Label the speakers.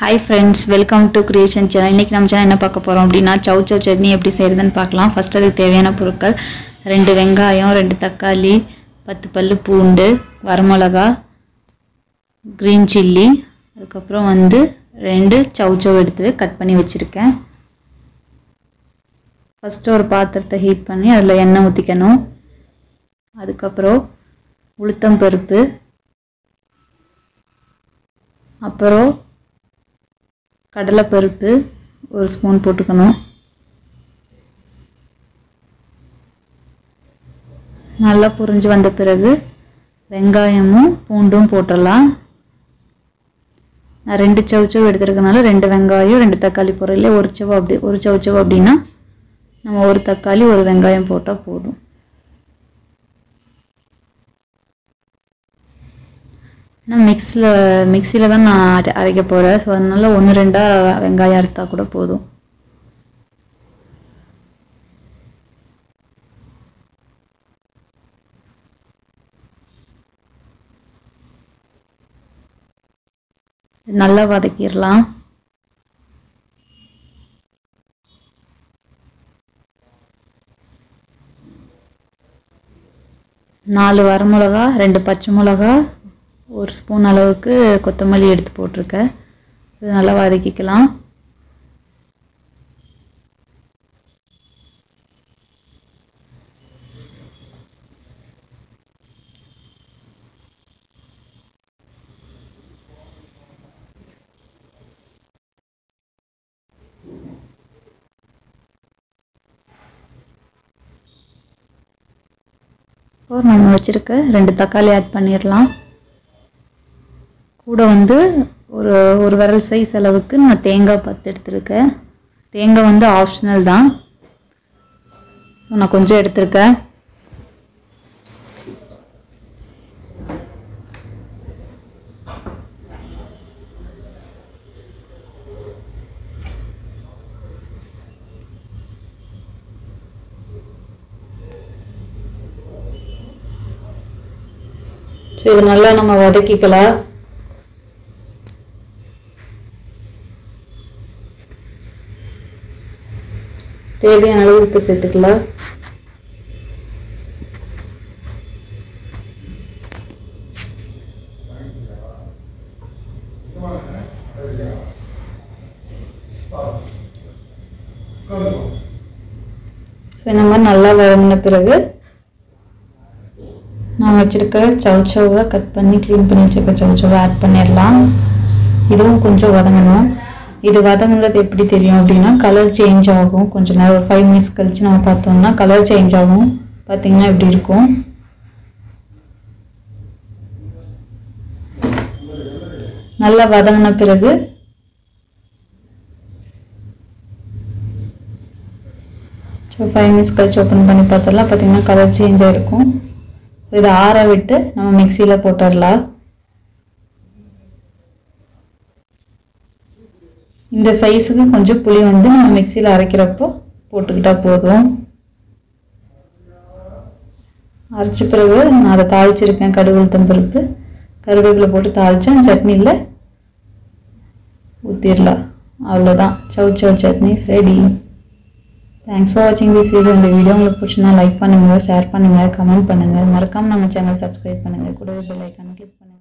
Speaker 1: hi friends welcome to creation channel இன்றைக்கி நம்ம channel என்ன பார்க்க போகிறோம் அப்படின்னா சவு சவு சட்னி எப்படி செய்கிறதுன்னு பார்க்கலாம் ஃபஸ்ட் அதுக்கு தேவையான பொருட்கள் ரெண்டு வெங்காயம் ரெண்டு தக்காளி பத்து பல்லு பூண்டு வரமிளகா க்ரீன் சில்லி அதுக்கப்புறம் வந்து ரெண்டு சவு சவு எடுத்து கட் பண்ணி வச்சுருக்கேன் ஃபஸ்ட்டு ஒரு பாத்திரத்தை ஹீட் பண்ணி அதில் எண்ணெய் ஊற்றிக்கணும் அதுக்கப்புறம் உளுத்தம் பருப்பு அப்புறம் கடலைப்பருப்பு ஒரு ஸ்பூன் போட்டுக்கணும் நல்லா புரிஞ்சு வந்த பிறகு வெங்காயமும் பூண்டும் போட்டுடலாம் நான் ரெண்டு சவுச்சவு எடுத்துருக்கனால ரெண்டு வெங்காயம் ரெண்டு தக்காளி போடுறதுல ஒரு சவு அப்படி ஒரு சவுச்சவு அப்படின்னா நம்ம ஒரு தக்காளி ஒரு வெங்காயம் போட்டால் போதும் நான் மிக்ஸில் மிக்சியில் தான் நான் அரை அரைக்க போகிறேன் ஸோ அதனால் ஒன்று ரெண்டாக வெங்காயம் அறுத்தா கூட போதும் நல்லா வதக்கிடலாம் நாலு வரமிளகா ரெண்டு பச்சை மிளகா ஒரு ஸ்பூன் அளவுக்கு கொத்தமல்லி எடுத்து போட்டிருக்கேன் இது நல்லா வதக்கிக்கலாம் இப்போ நம்ம வச்சுருக்க ரெண்டு தக்காளி ஆட் பண்ணிடலாம் கூட வந்து ஒரு ஒரு விரல் சைஸ் அளவுக்கு நான் தேங்காய் பத்து எடுத்திருக்கேன் தேங்காய் வந்து ஆப்ஷனல் தான் ஸோ நான் கொஞ்சம் எடுத்திருக்கேன் ஸோ இது நல்லா நம்ம வதக்கிக்கலாம் தேவையான அளவு உப்பு சேர்த்துக்கலாம் ஸோ இந்த மாதிரி நல்லா வதங்கின பிறகு நான் வச்சுருக்க சவுச்சவை கட் பண்ணி க்ளீன் பண்ணி வச்சுருக்க சவுச்சவை ஆட் பண்ணிடலாம் இதுவும் கொஞ்சம் வதங்கணும் இது வதங்குறது எப்படி தெரியும் அப்படின்னா கலர் சேஞ்ச் ஆகும் கொஞ்சம் நேரம் ஒரு ஃபைவ் மினிட்ஸ் கழித்து நம்ம பார்த்தோம்னா கலர் சேஞ்ச் ஆகும் பார்த்தீங்கன்னா இப்படி இருக்கும் நல்லா வதங்கின பிறகு ஸோ ஃபைவ் மினிட்ஸ் கழிச்சு ஓப்பன் பண்ணி பார்த்தோம்னா பார்த்தீங்கன்னா கலர் சேஞ்ச் ஆகிருக்கும் ஸோ இதை ஆற விட்டு நம்ம மிக்சியில் போட்டுடலாம் இந்த சைஸுக்கு கொஞ்சம் புளி வந்து நம்ம மிக்சியில் அரைக்கிறப்போ போட்டுக்கிட்டால் போதும் அரைச்ச பிறகு நான் அதை தாளிச்சிருக்கேன் கடுகு உளுத்தம் பருப்பு கருவேப்பிலை போட்டு தாளித்தேன் சட்னியில் ஊற்றிடலாம் அவ்வளோதான் chow chow chutney ready thanks for வாட்சிங் திஸ் வீடியோ இந்த வீடியோ உங்களுக்கு பிடிச்சினா லைக் பண்ணுங்கள் ஷேர் பண்ணுங்கள் கமெண்ட் பண்ணுங்கள் மறக்காமல் நம்ம சேனல் சப்ஸ்கிரைப் பண்ணுங்கள் கூடவே பெல் ஐக்கான கிளிக் பண்ணுங்கள்